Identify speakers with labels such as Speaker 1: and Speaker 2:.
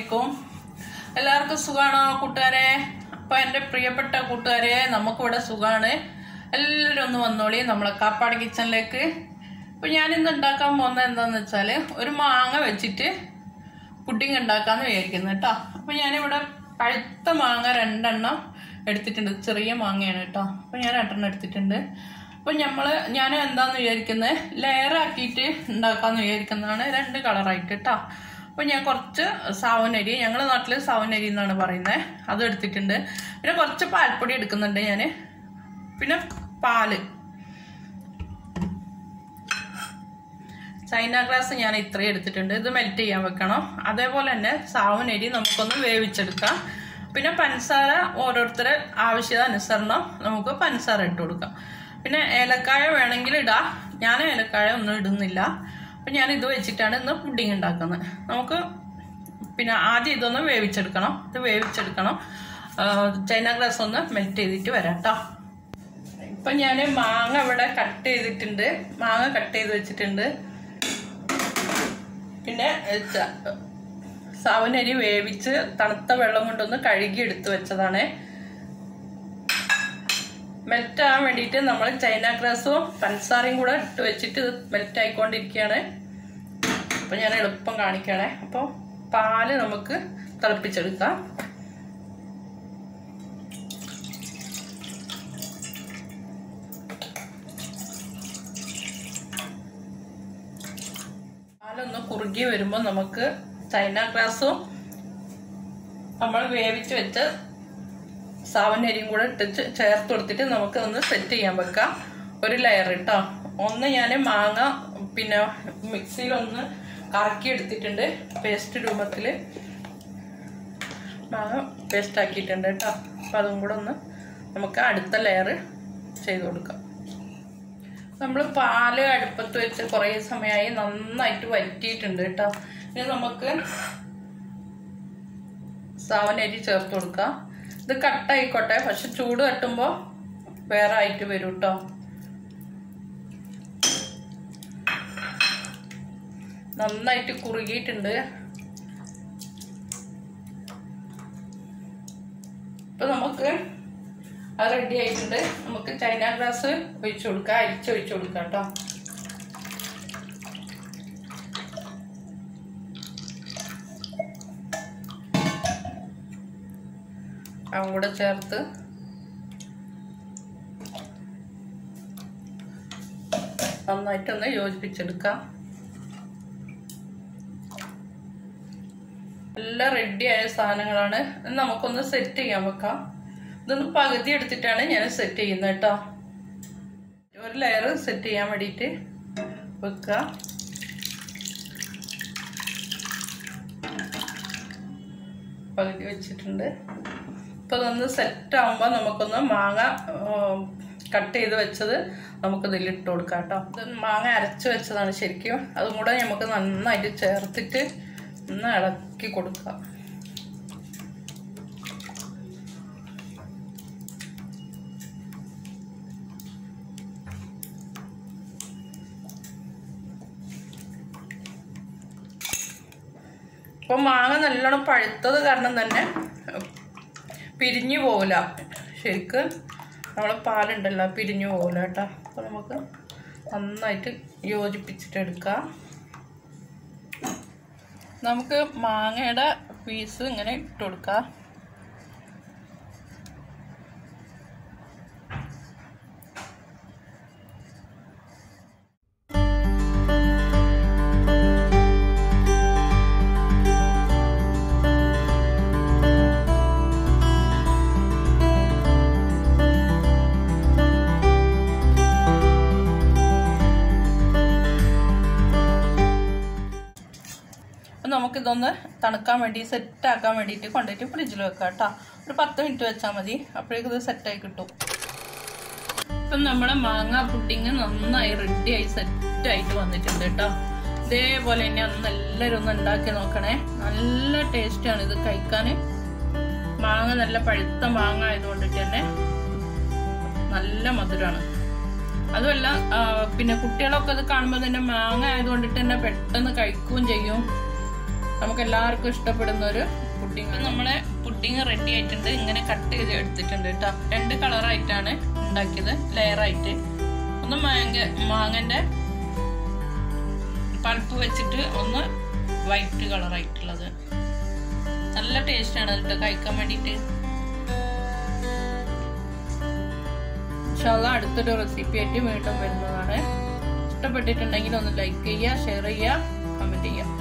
Speaker 1: അലൈക്കും എല്ലാവർക്കും സുഖാണോ കൂട്ടുകാരെ അപ്പൊ എൻ്റെ പ്രിയപ്പെട്ട കൂട്ടുകാരെ നമുക്കിവിടെ സുഖാണ് എല്ലാവരും ഒന്ന് വന്നോളി നമ്മളെ കാപ്പാട് കിച്ചണിലേക്ക് അപ്പൊ ഞാനിന്ന് ഉണ്ടാക്കാൻ പോകുന്നത് എന്താന്ന് വെച്ചാല് ഒരു മാങ്ങ വെച്ചിട്ട് പുഡിങ് ഉണ്ടാക്കാന്ന് വിചാരിക്കുന്നു കേട്ടോ അപ്പൊ ഞാനിവിടെ പഴുത്ത മാങ്ങ രണ്ടെണ്ണം എടുത്തിട്ടുണ്ട് ചെറിയ മാങ്ങയാണ് കേട്ടോ അപ്പൊ ഞാൻ രണ്ടെണ്ണം എടുത്തിട്ടുണ്ട് അപ്പൊ നമ്മള് ഞാൻ എന്താന്ന് വിചാരിക്കുന്നത് ലെയർ ആക്കിയിട്ട് ഉണ്ടാക്കാന്ന് വിചാരിക്കുന്നതാണ് രണ്ട് കളറായിട്ട് കേട്ടോ അപ്പൊ ഞാൻ കുറച്ച് സാവനരി ഞങ്ങളുടെ നാട്ടില് സാവനരി എന്നാണ് പറയുന്നത് അത് എടുത്തിട്ടുണ്ട് പിന്നെ കുറച്ച് പാൽപ്പൊടി എടുക്കുന്നുണ്ട് ഞാൻ പിന്നെ പാല് ചൈന ഗ്ലാസ് ഞാൻ ഇത്രയും എടുത്തിട്ടുണ്ട് ഇത് മെൽറ്റ് ചെയ്യാൻ വെക്കണം അതേപോലെ തന്നെ സാവനരി നമുക്കൊന്ന് വേവിച്ചെടുക്കാം പിന്നെ പഞ്ചസാര ഓരോരുത്തരുടെ ആവശ്യാനുസരണം നമുക്ക് പഞ്ചസാര ഇട്ട് കൊടുക്കാം പിന്നെ ഏലക്കായ വേണമെങ്കിൽ ഇടാം ഞാൻ ഏലക്കായ ഒന്നും ഇടുന്നില്ല അപ്പം ഞാൻ ഇത് വെച്ചിട്ടാണ് ഇന്ന് പുഡിങ് ഉണ്ടാക്കുന്നത് നമുക്ക് പിന്നെ ആദ്യം ഇതൊന്ന് വേവിച്ചെടുക്കണം ഇത് വേവിച്ചെടുക്കണം ആ, ചൈന ഗ്ലാസ് ഒന്ന് മെൽറ്റ് ചെയ്തിട്ട് വരാം കേട്ടോ ഇപ്പം ഞാൻ മാങ്ങ ഇവിടെ കട്ട് ചെയ്തിട്ടുണ്ട് മാങ്ങ കട്ട് ചെയ്ത് വെച്ചിട്ടുണ്ട് പിന്നെ ഏ, ച- സാവനരി വേവിച്ച് തണുത്ത വെള്ളം കൊണ്ടൊന്ന് കഴുകി എടുത്തു വെച്ചതാണ് മെൽറ്റ് ആവാൻ വേണ്ടിയിട്ട് നമ്മൾ ചൈന ഗ്രാസും പഞ്ചസാരയും കൂടെ ഇട്ട് വെച്ചിട്ട് ഇത് മെൽറ്റ് ആയിക്കൊണ്ടിരിക്കുകയാണ് അപ്പം ഞാൻ എളുപ്പം കാണിക്കണേ അപ്പോൾ പാല് നമുക്ക് തിളപ്പിച്ചെടുക്കാം പാലൊന്ന് കുറുകി വരുമ്പോൾ നമുക്ക് ചൈന ഗ്രാസും നമ്മൾ വേവിച്ച് വെച്ച് സാവനരിയും കൂടെ ഇട്ടിച്ച് ചേർത്ത് കൊടുത്തിട്ട് നമുക്ക് ഒന്ന് സെറ്റ് ചെയ്യാൻ വെക്കാം ഒരു ലെയർ കേട്ടോ ഒന്ന് ഞാൻ മാങ്ങ പിന്നെ മിക്സിയിലൊന്ന് കറക്കി എടുത്തിട്ടുണ്ട് പേസ്റ്റ് രൂപത്തിൽ മാങ്ങ പേസ്റ്റ് ആക്കിയിട്ടുണ്ട് കേട്ടോ അപ്പം അതും കൂടെ ഒന്ന് നമുക്ക് അടുത്ത ലെയർ ചെയ്ത് കൊടുക്കാം നമ്മൾ പാല് അടുപ്പത്ത് വെച്ച് കുറേ സമയമായി നന്നായിട്ട് വറ്റിയിട്ടുണ്ട് കേട്ടോ ഇനി നമുക്ക് സാവനരി ചേർത്ത് കൊടുക്കാം ഇത് കട്ടായിക്കോട്ടെ പക്ഷെ ചൂട് തട്ടുമ്പോൾ വേറെ ആയിട്ട് വരും കേട്ടോ നന്നായിട്ട് കുറുകിയിട്ടുണ്ട് ഇപ്പൊ നമുക്ക് അത് റെഡി ആയിട്ടുണ്ട് നമുക്ക് ചൈന ഗ്ലാസ് ഒഴിച്ചു കൊടുക്കാം അരിച്ച് ഒഴിച്ചു കൊടുക്കാം കേട്ടോ അതും കൂടെ ചേർത്ത് നന്നായിട്ടൊന്ന് യോജിപ്പിച്ചെടുക്കാം എല്ലാം റെഡിയായ സാധനങ്ങളാണ് ഇത് നമുക്കൊന്ന് സെറ്റ് ചെയ്യാൻ വെക്കാം ഇതൊന്ന് പകുതി എടുത്തിട്ടാണ് ഞാൻ സെറ്റ് ചെയ്യുന്നത് കേട്ടോ ഒരു ലെയർ സെറ്റ് ചെയ്യാൻ വേണ്ടിയിട്ട് വെക്കുക പകുതി വെച്ചിട്ടുണ്ട് ഇപ്പൊ ഇതൊന്ന് സെറ്റ് ആകുമ്പോൾ നമുക്കൊന്ന് മാങ്ങ കട്ട് ചെയ്ത് വെച്ചത് നമുക്ക് ഇതിൽ ഇട്ട് കൊടുക്കാം കേട്ടോ ഇത് മാങ്ങ അരച്ച് വെച്ചതാണ് ശരിക്കും അതും കൂടെ നമുക്ക് നന്നായിട്ട് ചേർത്തിട്ട് ഒന്ന് ഇളക്കി കൊടുക്കാം ഇപ്പൊ മാങ്ങ നല്ലോണം പഴുത്തത് കാരണം തന്നെ പിരിഞ്ഞു പോവില്ല ശരിക്ക് നമ്മളെ പാലുണ്ടല്ലോ പിരിഞ്ഞു പോവില്ല കേട്ടോ അപ്പോൾ നമുക്ക് നന്നായിട്ട് യോജിപ്പിച്ചിട്ട് എടുക്കാം നമുക്ക് മാങ്ങയുടെ പീസ് ഇങ്ങനെ ഇട്ട് കൊടുക്കാം അപ്പം നമുക്കിതൊന്ന് തണുക്കാൻ വേണ്ടി സെറ്റ് ആക്കാൻ വേണ്ടിയിട്ട് കൊണ്ടുപോയിട്ട് ഫ്രിഡ്ജിൽ വെക്കാം കേട്ടോ ഒരു പത്ത് മിനിറ്റ് വെച്ചാൽ മതി അപ്പോഴേക്കും ഇത് സെറ്റായി കിട്ടും ഇപ്പം നമ്മുടെ മാങ്ങ പുഡിങ് നന്നായി റെഡിയായി സെറ്റായിട്ട് വന്നിട്ടുണ്ട് കേട്ടോ ഇതേപോലെ തന്നെ ഒന്ന് എല്ലാവരും ഒന്ന് ഉണ്ടാക്കി നോക്കണേ നല്ല ടേസ്റ്റാണ് ഇത് കഴിക്കാൻ മാങ്ങ നല്ല പഴുത്ത മാങ്ങ ആയതുകൊണ്ടിട്ട് തന്നെ നല്ല മധുരമാണ് അതുമല്ല ആ, പിന്നെ കുട്ടികളൊക്കെ ഇത് കാണുമ്പോൾ തന്നെ മാങ്ങ ആയതുകൊണ്ടിട്ട് തന്നെ പെട്ടെന്ന് കഴിക്കുകയും ചെയ്യും നമുക്ക് എല്ലാവർക്കും ഇഷ്ടപ്പെടുന്ന ഒരു പുഡിങ് നമ്മളെ പുഡിങ് റെഡി ആയിട്ടുണ്ട് ഇങ്ങനെ കട്ട് ചെയ്ത് എടുത്തിട്ടുണ്ട് കേട്ടോ രണ്ട് കളറായിട്ടാണ് ഉണ്ടാക്കിയത് ലെയറായിട്ട് ഒന്ന് മാങ്ങ മാങ്ങന്റെ പൾപ്പ് വെച്ചിട്ട് ഒന്ന് വൈറ്റ് കളറായിട്ടുള്ളത് നല്ല ടേസ്റ്റ് ആണ് കേട്ടോ കഴിക്കാൻ വേണ്ടിയിട്ട് ഇൻഷാല്ല അടുത്തൊരു റെസിപ്പി ആയിട്ട് വീണ്ടും വരുന്നതാണ് ഇഷ്ടപ്പെട്ടിട്ടുണ്ടെങ്കിൽ ഒന്ന് ലൈക്ക് ചെയ്യുക ഷെയർ ചെയ്യുക കമന്റ് ചെയ്യുക